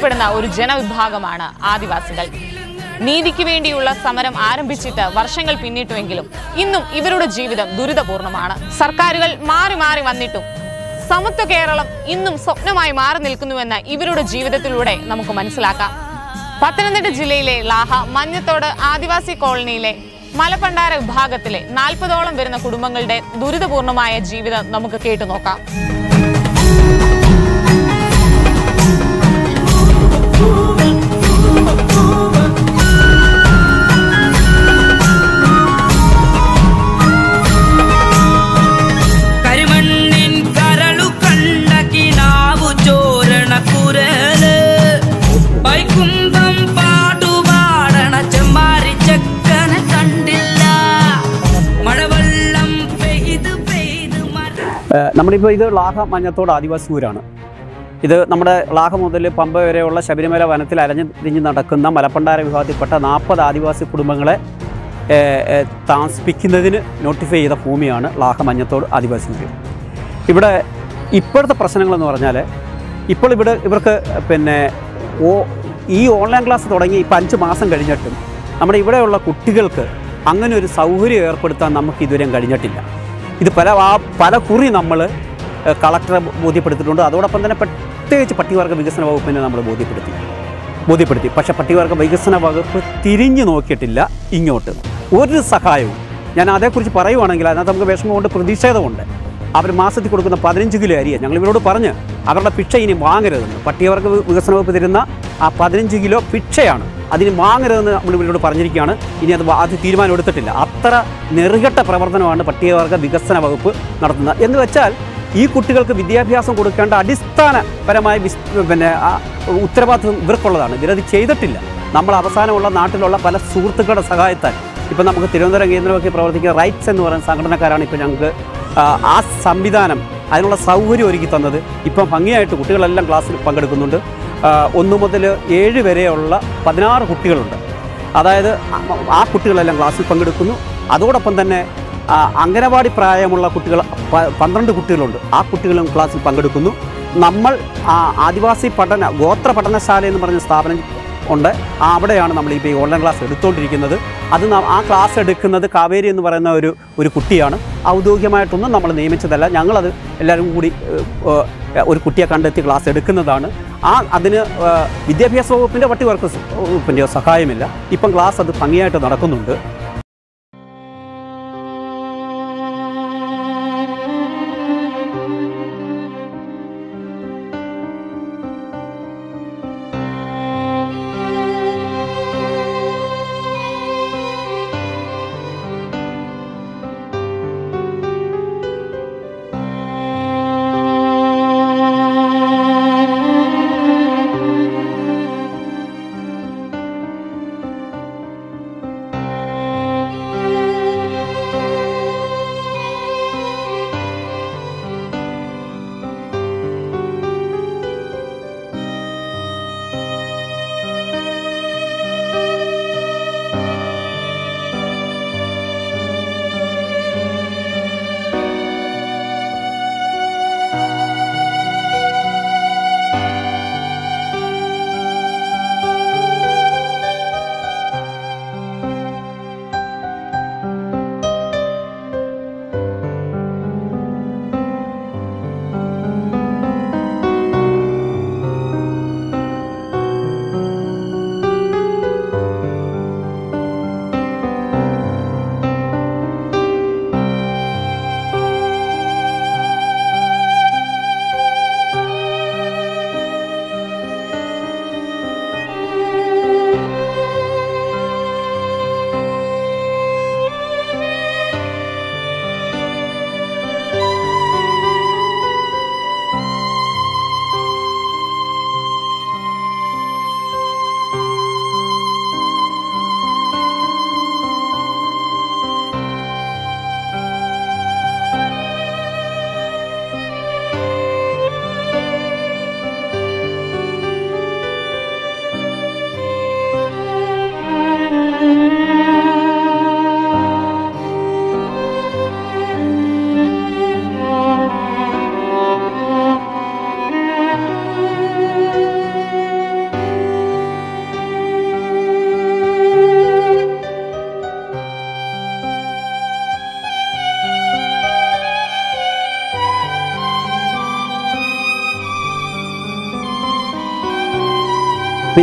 അറിയപ്പെടുന്ന ഒരു ജനവിഭാഗമാണ് ആദിവാസികൾ നീതിക്ക് വേണ്ടിയുള്ള സമരം ആരംഭിച്ചിട്ട് വർഷങ്ങൾ പിന്നിട്ടുവെങ്കിലും ഇന്നും ഇവരുടെ ജീവിതം ദുരിതപൂർണമാണ് സർക്കാരുകൾ മാറി മാറി വന്നിട്ടും സമത്വ കേരളം ഇന്നും സ്വപ്നമായി മാറി നിൽക്കുന്നുവെന്ന് ഇവരുടെ ജീവിതത്തിലൂടെ നമുക്ക് മനസ്സിലാക്കാം പത്തനംതിട്ട ജില്ലയിലെ ലാഹ മഞ്ഞത്തോട് ആദിവാസി കോളനിയിലെ മലപ്പണ്ടാര വിഭാഗത്തിലെ നാൽപ്പതോളം വരുന്ന കുടുംബങ്ങളുടെ ദുരിതപൂർണമായ ജീവിതം നമുക്ക് കേട്ടു നോക്കാം കരിമണ്ണിൻ കരളു കണ്ട കിനാവു ചോരണ കുരല് വൈകുന്തം പാടുപാടണ ചെമ്മാരി ചെക്കനെ കണ്ടില്ല മഴവെള്ളം പെയ്ത് പെയ്ത് മര ഏഹ് നമ്മളിപ്പോൾ ഇത് ലാഹ മഞ്ഞത്തോട് ആദിവാസി ഊരാണ് ഇത് നമ്മുടെ ലാഹ മുതൽ പമ്പ വരെയുള്ള ശബരിമല വനത്തിൽ അലഞ്ഞു തിരിഞ്ഞ് നടക്കുന്ന മലപ്പണ്ടാര വിഭാഗത്തിൽപ്പെട്ട നാൽപ്പത് ആദിവാസി കുടുംബങ്ങളെ ഏഹ്, ഏഹ്, താമസിപ്പിക്കുന്നതിന് നോട്ടിഫൈ ചെയ്ത ഭൂമിയാണ് ലാഹ മഞ്ഞത്തോട് ആദിവാസി ഊര് ഇവിടെ ഇപ്പോഴത്തെ പ്രശ്നങ്ങളെന്ന് പറഞ്ഞാൽ ഇപ്പോൾ ഇവിടെ ഇവർക്ക് പിന്നെ ഓ ഈ ഓൺലൈൻ ക്ലാസ് തുടങ്ങി ഇപ്പം അഞ്ച് മാസം കഴിഞ്ഞിട്ടും നമ്മുടെ ഇവിടെയുള്ള കുട്ടികൾക്ക് അങ്ങനെ ഒരു സൗകര്യം ഏർപ്പെടുത്താൻ നമുക്ക് ഇതുവരെയും കഴിഞ്ഞിട്ടില്ല ഇത് പല ആ പല കുറി നമ്മൾ കളക്ടറെ ബോധ്യപ്പെടുത്തിയിട്ടുണ്ട് അതോടൊപ്പം തന്നെ പ്രത്യേകിച്ച് പട്ടികവർഗ വികസന വകുപ്പിനെ നമ്മൾ ബോധ്യപ്പെടുത്തി ബോധ്യപ്പെടുത്തി പക്ഷേ പട്ടികവർഗ വികസന വകുപ്പ് തിരിഞ്ഞു നോക്കിയിട്ടില്ല ഇങ്ങോട്ട് ഒരു സഹായവും ഞാൻ അതേക്കുറിച്ച് പറയുവാണെങ്കിൽ അതിനകത്ത് നമുക്ക് വിഷമമുണ്ട് പ്രതിഷേധമുണ്ട് അവർ മാസത്തിൽ കൊടുക്കുന്ന പതിനഞ്ച് കിലോ അരിയെ ഞങ്ങൾ ഇവരോട് പറഞ്ഞ് അവരുടെ ഭിക്ഷ ഇനി വാങ്ങരുതെന്ന് പട്ടികവർഗ വി- വികസന വകുപ്പ് തരുന്ന ആ പതിനഞ്ച് കിലോ ഭിക്ഷയാണ് അതിന് വാങ്ങരുതെന്ന് നമ്മൾ ഇവരോട് പറഞ്ഞിരിക്കുകയാണ് ഇനി അത് വാ- അത് തീരുമാനം എടുത്തിട്ടില്ല അത്ര നെറുകെട്ട പ്രവർത്തനമാണ് പട്ടികവർഗ വികസന വകുപ്പ് നടത്തുന്നത് എന്ന് വെച്ചാൽ ഈ കുട്ടികൾക്ക് വിദ്യാഭ്യാസം കൊടുക്കേണ്ട അടിസ്ഥാനപരമായ വിസ് പിന്നെ ആ ഉത്തരവാദിത്വം ഇവർക്കുള്ളതാണ് ഇവരത് ചെയ്തിട്ടില്ല നമ്മൾ അവസാനമുള്ള നാട്ടിലുള്ള പല സുഹൃത്തുക്കളുടെ സഹായത്താൽ ഇപ്പം നമുക്ക് തിരുവനന്തപുരം കേന്ദ്രമൊക്കെ പ്രവർത്തിക്കുന്ന റൈറ്റ്സ് എന്ന് പറയുന്ന സംഘടനക്കാരാണ് ഇപ്പോൾ ഞങ്ങൾക്ക് ആ, ആ സംവിധാനം അതിനുള്ള സൗകര്യം ഒരുക്കി തന്നത് ഇപ്പം ഭംഗിയായിട്ട് കുട്ടികളെല്ലാം ക്ലാസ്സിൽ പങ്കെടുക്കുന്നുണ്ട് ആ, ഒന്ന് മുതൽ ഏഴ് വരെയുള്ള പതിനാറ് കുട്ടികളുണ്ട് അതായത് ആ- ആ കുട്ടികളെല്ലാം ക്ലാസ്സിൽ പങ്കെടുക്കുന്നു അതോടൊപ്പം തന്നെ ആ, അംഗനവാടി പ്രായമുള്ള കുട്ടികൾ പ- പന്ത്രണ്ട് കുട്ടികളുണ്ട് ആ കുട്ടികളും ക്ലാസ്സിൽ പങ്കെടുക്കുന്നു നമ്മൾ ആ, ആദിവാസി പഠന ഗോത്ര പഠനശാല എന്ന് പറഞ്ഞ സ്ഥാപനം ഉണ്ട് ആ, അവിടെയാണ് നമ്മൾ ഇപ്പോൾ ഈ ഓൺലൈൻ ക്ലാസ് എടുത്തുകൊണ്ടിരിക്കുന്നത് അത് ന- ആ ക്ലാസ് എടുക്കുന്നത് കാവേരി എന്ന് പറയുന്ന ഒരു ഒരു കുട്ടിയാണ് ഔദ്യോഗികമായിട്ടൊന്നും നമ്മൾ നിയമിച്ചതല്ല ഞങ്ങളത് എല്ലാവരും കൂടി ഏഹ്, ഏഹ്, ഒരു കുട്ടിയെ കണ്ടെത്തി ക്ലാസ് എടുക്കുന്നതാണ് ആ അതിന് ഏഹ്, വിദ്യാഭ്യാസ വകുപ്പിൻ്റെ പട്ടികവർക്ക് വകുപ്പിൻ്റെയോ സഹായമില്ല ഇപ്പം ക്ലാസ് അത് ഭംഗിയായിട്ട് നടക്കുന്നുണ്ട്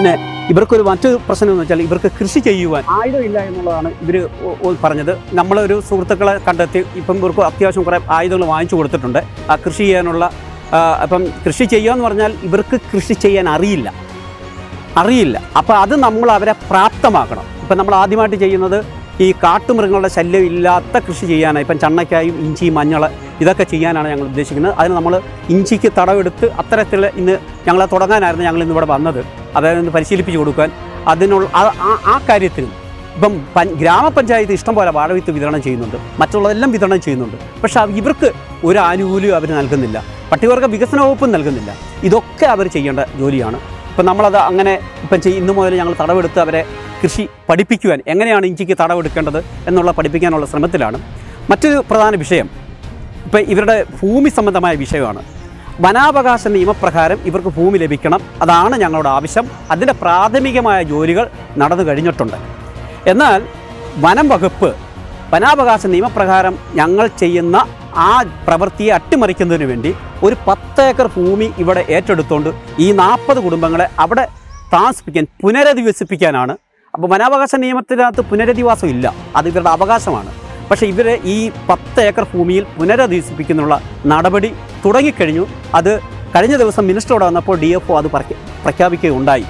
പിന്നെ ഇവർക്കൊരു മറ്റൊരു പ്രശ്നം എന്ന് വെച്ചാൽ ഇവർക്ക് കൃഷി ചെയ്യുവാൻ ആയുധമില്ല എന്നുള്ളതാണ് ഇവർ പറഞ്ഞത് നമ്മളൊരു സുഹൃത്തുക്കളെ കണ്ടെത്തി ഇപ്പം ഇവർക്ക് അത്യാവശ്യം കുറേ ആയുധങ്ങൾ വാങ്ങിച്ചു കൊടുത്തിട്ടുണ്ട് ആ കൃഷി ചെയ്യാനുള്ള ആ, അപ്പം കൃഷി ചെയ്യുക എന്ന് പറഞ്ഞാൽ ഇവർക്ക് കൃഷി ചെയ്യാൻ അറിയില്ല അറിയില്ല അപ്പോൾ അത് നമ്മൾ അവരെ പ്രാപ്തമാക്കണം ഇപ്പം നമ്മൾ ആദ്യമായിട്ട് ചെയ്യുന്നത് ഈ കാട്ടുമൃഗങ്ങളുടെ ശല്യം ഇല്ലാത്ത കൃഷി ചെയ്യാനാണ് ഇപ്പം ചണ്ണയ്ക്കായും ഇഞ്ചി മഞ്ഞൾ ഇതൊക്കെ ചെയ്യാനാണ് ഞങ്ങൾ ഉദ്ദേശിക്കുന്നത് അതിന് നമ്മൾ ഇഞ്ചിക്ക് തടവെടുത്ത് അത്തരത്തിൽ ഇന്ന് ഞങ്ങളെ തുടങ്ങാനായിരുന്നു ഞങ്ങൾ ഇന്ന് ഇവിടെ വന്നത് അതായത് ഇന്ന് പരിശീലിപ്പിച്ച് കൊടുക്കാൻ അതിനുള്ള ആ- ആ- ആ കാര്യത്തിനും ഇപ്പം പഞ്ച- ഗ്രാമപഞ്ചായത്ത് ഇഷ്ടം പോലെ വാഴവിത്ത് വിതരണം ചെയ്യുന്നുണ്ട് മറ്റുള്ളതെല്ലാം വിതരണം ചെയ്യുന്നുണ്ട് പക്ഷെ അവ- ഇവർക്ക് ഒരു ആനുകൂല്യം അവർ നൽകുന്നില്ല പട്ടികവർഗ വികസന വകുപ്പും നൽകുന്നില്ല ഇതൊക്കെ അവർ ചെയ്യേണ്ട ജോലിയാണ് ഇപ്പം നമ്മളത് അങ്ങനെ ഇപ്പം ചെയ് ഇന്ന് മുതൽ ഞങ്ങൾ തടവെടുത്ത് അവരെ കൃഷി പഠിപ്പിക്കുവാൻ എങ്ങനെയാണ് ഇഞ്ചിക്ക് തടവെടുക്കേണ്ടത് എന്നുള്ള പഠിപ്പിക്കാനുള്ള ശ്രമത്തിലാണ് മറ്റൊരു പ്രധാന വിഷയം ഇപ്പം ഇവരുടെ ഭൂമി സംബന്ധമായ വിഷയമാണ് വനാവകാശ നിയമപ്രകാരം ഇവർക്ക് ഭൂമി ലഭിക്കണം അതാണ് ഞങ്ങളുടെ ആവശ്യം അതിൻ്റെ പ്രാഥമികമായ ജോലികൾ നടന്നു കഴിഞ്ഞിട്ടുണ്ട് എന്നാൽ വനം വകുപ്പ് വനാവകാശ നിയമപ്രകാരം ഞങ്ങൾ ചെയ്യുന്ന ആ പ്രവൃത്തിയെ അട്ടിമറിക്കുന്നതിന് വേണ്ടി ഒരു പത്ത് ഏക്കർ ഭൂമി ഇവിടെ ഏറ്റെടുത്തുകൊണ്ട് ഈ നാൽപ്പത് കുടുംബങ്ങളെ അവിടെ താമസിപ്പിക്കാൻ പുനരധിവസിപ്പിക്കാനാണ് അപ്പോൾ വനാവകാശ നിയമത്തിനകത്ത് പുനരധിവാസം ഇല്ല അത് ഇവരുടെ അവകാശമാണ് പക്ഷേ ഇവരെ ഈ പത്ത് ഏക്കർ ഭൂമിയിൽ പുനരധിവസിപ്പിക്കുന്നുള്ള നടപടി തുടങ്ങിക്കഴിഞ്ഞു അത് കഴിഞ്ഞ ദിവസം മിനിസ്റ്ററോട് വന്നപ്പോൾ ഡി എഫ് ഒ അത് പ്രഖ്യാ- പ്രഖ്യാപിക്കുകയുണ്ടായി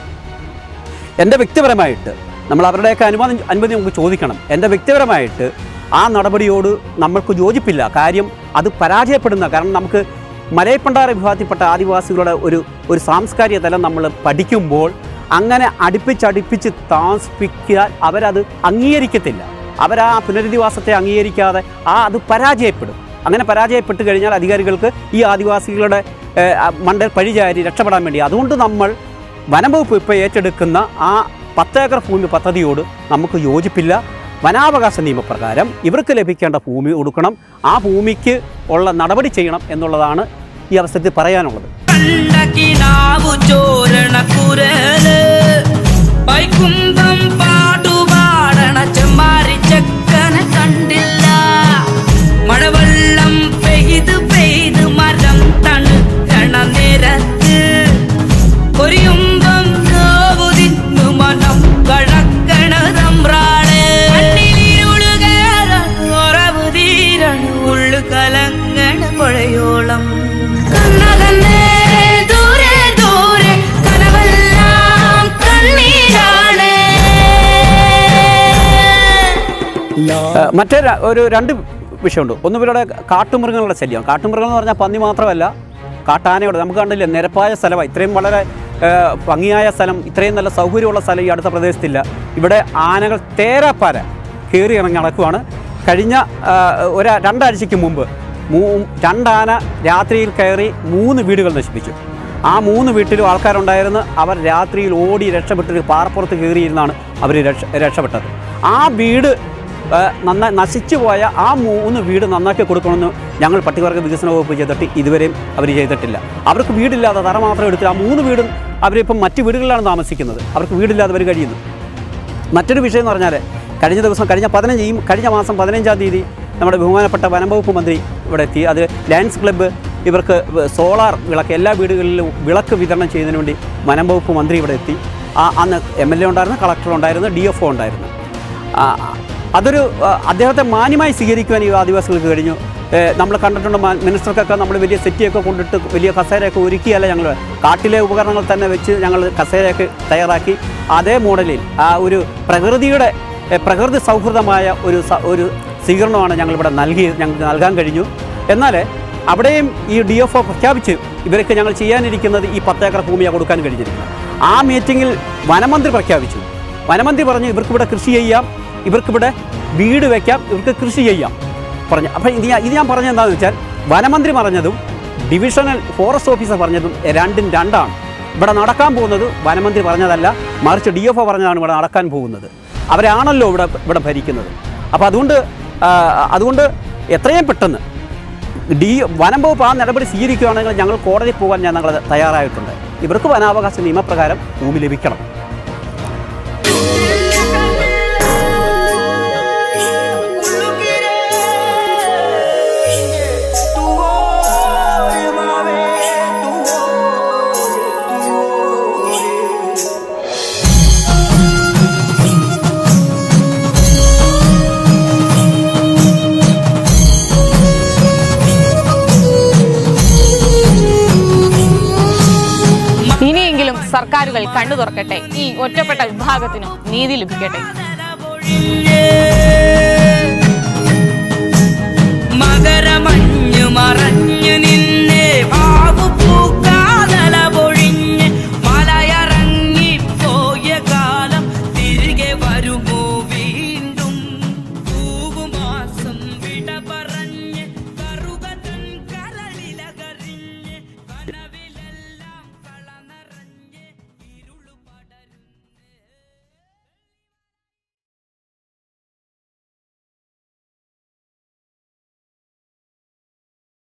എൻ്റെ വ്യക്തിപരമായിട്ട് നമ്മൾ അവരുടെയൊക്കെ അനുമതി അനുമതി നമുക്ക് ചോദിക്കണം എൻ്റെ വ്യക്തിപരമായിട്ട് ആ നടപടിയോട് നമ്മൾക്ക് യോജിപ്പില്ല കാര്യം അത് പരാജയപ്പെടുന്ന കാരണം നമുക്ക് മലയപ്പണ്ടാറ വിഭാഗത്തിൽപ്പെട്ട ആദിവാസികളുടെ ഒരു ഒരു സാംസ്കാരിക തലം നമ്മൾ പഠിക്കുമ്പോൾ അങ്ങനെ അടുപ്പിച്ചടുപ്പിച്ച് താമസിപ്പിക്കാൻ അവരത് അംഗീകരിക്കത്തില്ല അവരാ പുനരധിവാസത്തെ അംഗീകരിക്കാതെ ആ അത് പരാജയപ്പെടും അങ്ങനെ പരാജയപ്പെട്ട് കഴിഞ്ഞാൽ അധികാരികൾക്ക് ഈ ആദിവാസികളുടെ ഏഹ്, ആ മണ്ടൽ പഴിചാരി രക്ഷപ്പെടാൻ വേണ്ടി അതുകൊണ്ട് നമ്മൾ വനംവകുപ്പ് ഇപ്പോൾ ഏറ്റെടുക്കുന്ന ആ പത്തേക്കർ ഭൂമി പദ്ധതിയോട് നമുക്ക് യോജിപ്പില്ല വനാവകാശ നിയമപ്രകാരം ഇവർക്ക് ലഭിക്കേണ്ട ഭൂമി കൊടുക്കണം ആ ഭൂമിക്ക് ഉള്ള നടപടി ചെയ്യണം എന്നുള്ളതാണ് ഈ അവസരത്തിൽ പറയാനുള്ളത് കണ്ടക്കിനാവു ചോരണ കുരല് വൈകുന്തം പാടുപാടണ ചെമ്മാരി ചെക്കനെ കണ്ടില്ല മഴവെള്ളം പെയ്ത് പെയ്ത് മരം തണുക്കണ നേരത്ത് കൊരിയുമ്പം നോവു തിന്നു മനം കഴക്കണ തമ്പ്രാള് ഉറവു തീരണ ഉള്ളു കലങ്ങണ പുഴയോളം കണ്ണകന്നേ ദൂരെ ദൂരെ കനവെല്ലാം കണ്ണീരാണ് ഏഹ് മറ്റേ ര- ഒരു രണ്ട് വിഷയമുണ്ട് ഒന്ന് ഇവരുടെ കാട്ടുമൃഗങ്ങളുടെ ശല്യം കാട്ടുമൃഗങ്ങൾ എന്ന് പറഞ്ഞാൽ പന്നി മാത്രമല്ല കാട്ടാനയുടെ നമുക്ക് കണ്ടില്ലേ നിരപ്പായ സ്ഥലമാണ് ഇത്രയും വളരെ ഏഹ്, ഭംഗിയായ സ്ഥലം ഇത്രയും നല്ല സൗകര്യമുള്ള സ്ഥലം ഈ അടുത്ത പ്രദേശത്തില്ല ഇവിടെ ആനകൾ തേരാപ്പാര കയറി ഇറങ്ങി നടക്കുവാണ് കഴിഞ്ഞ ഏഹ്, ഒരു രണ്ടാഴ്ചയ്ക്ക് മുമ്പ് മൂ രണ്ടാന രാത്രിയിൽ കയറി മൂന്ന് വീടുകൾ നശിപ്പിച്ചു ആ മൂന്ന് വീട്ടിലും ആൾക്കാരുണ്ടായിരുന്നു അവർ രാത്രിയിൽ ഓടി രക്ഷപ്പെട്ട് പാറപ്പുറത്ത് കയറിയിരുന്നാണ് അവർ രക്ഷ രക്ഷപ്പെട്ടത് ആ വീട് ആ, നന്ന നശിച്ചു പോയ ആ മൂന്ന് വീട് നന്നാക്കി കൊടുക്കണമെന്ന് ഞങ്ങൾ പട്ടികവർഗ വികസന വകുപ്പ് ചെയ്തിട്ട് ഇതുവരെയും അവർ ചെയ്തിട്ടില്ല അവർക്ക് വീടില്ലാതെ തറ മാത്രം എടുത്ത് ആ മൂന്ന് വീടും അവരിപ്പം മറ്റ് വീടുകളിലാണ് താമസിക്കുന്നത് അവർക്ക് വീടില്ലാതെ അവർ കഴിയുന്നു മറ്റൊരു വിഷയം എന്ന് പറഞ്ഞാൽ കഴിഞ്ഞ ദിവസം കഴിഞ്ഞ പതിനഞ്ച് ഈ കഴിഞ്ഞ മാസം പതിനഞ്ചാം തീയതി നമ്മുടെ ബഹുമാനപ്പെട്ട വനം വകുപ്പ് മന്ത്രി ഇവിടെ എത്തി അത് ലയൺസ് ക്ലബ്ബ് ഇവർക്ക് സോളാർ വിളക്ക് എല്ലാ വീടുകളിലും വിളക്ക് വിതരണം ചെയ്യുന്നതിന് വേണ്ടി വനം വകുപ്പ് മന്ത്രി ഇവിടെ എത്തി ആ അന്ന് എം എൽ എ ഉണ്ടായിരുന്നു കളക്ടർ ഉണ്ടായിരുന്നു ഡി എഫ് ഒ ഉണ്ടായിരുന്നു ആ, അതൊരു ആ, അദ്ദേഹത്തെ മാന്യമായി സ്വീകരിക്കുവാൻ ഈ ആദിവാസികൾക്ക് കഴിഞ്ഞു നമ്മൾ കണ്ടിട്ടുണ്ട് മാ- മിനിസ്റ്റർക്കൊക്കെ നമ്മൾ വലിയ സെറ്റിയൊക്കെ കൊണ്ടിട്ട് വലിയ കസേരയൊക്കെ ഒരുക്കിയല്ല ഞങ്ങൾ കാട്ടിലെ ഉപകരണങ്ങൾ തന്നെ വെച്ച് ഞങ്ങൾ കസേരയൊക്കെ തയ്യാറാക്കി അതേ മോഡലിൽ ആ ഒരു പ്രകൃതിയുടെ ഏ, പ്രകൃതി സൗഹൃദമായ ഒരു സ- ഒരു സ്വീകരണമാണ് ഞങ്ങളിവിടെ നൽകി ഞങ്ങൾക്ക് നൽകാൻ കഴിഞ്ഞു എന്നാൽ അവിടെയും ഈ ഡി എഫ് ഒ പ്രഖ്യാപിച്ച് ഇവർക്ക് ഞങ്ങൾ ചെയ്യാനിരിക്കുന്നത് ഈ പത്തേക്കർ ഭൂമിയാണ് കൊടുക്കാൻ കഴിഞ്ഞിരിക്കുന്നത് ആ മീറ്റിങ്ങിൽ വനമന്ത്രി പ്രഖ്യാപിച്ചു വനമന്ത്രി പറഞ്ഞു ഇവർക്കിവിടെ കൃഷി ചെയ്യാം ഇവർക്കിവിടെ വീട് വയ്ക്കാം ഇവർക്ക് കൃഷി ചെയ്യാം പറഞ്ഞു അപ്പം ഇത് ഞാൻ ഇത് ഞാൻ പറഞ്ഞത് എന്താണെന്ന് വെച്ചാൽ വനമന്ത്രി പറഞ്ഞതും ഡിവിഷണൽ ഫോറസ്റ്റ് ഓഫീസർ പറഞ്ഞതും രണ്ടും രണ്ടാണ് ഇവിടെ നടക്കാൻ പോകുന്നത് വനമന്ത്രി പറഞ്ഞതല്ല മറിച്ച് ഡി എഫ് ഒ പറഞ്ഞതാണ് ഇവിടെ നടക്കാൻ പോകുന്നത് അവരാണല്ലോ ഇവിടെ ഇവിടെ ഭരിക്കുന്നത് അപ്പോൾ അതുകൊണ്ട് ആ, അതുകൊണ്ട് എത്രയും പെട്ടെന്ന് ഡി വനം വകുപ്പ് ആ നടപടി സ്വീകരിക്കുകയാണെങ്കിൽ ഞങ്ങൾ കോടതി പോകാൻ ഞങ്ങൾ തയ്യാറായിട്ടുണ്ട് ഇവർക്ക് വനാവകാശ നിയമപ്രകാരം ഭൂമി ലഭിക്കണം കണ്ണുകൾ കണ്ണു തുറക്കട്ടെ ഈ ഒറ്റപ്പെട്ട വിഭാഗത്തിനും നീതി ലഭിക്കട്ടെ മകരമഞ്ഞു മറഞ്ഞു നിന്നെ വാവു പൂ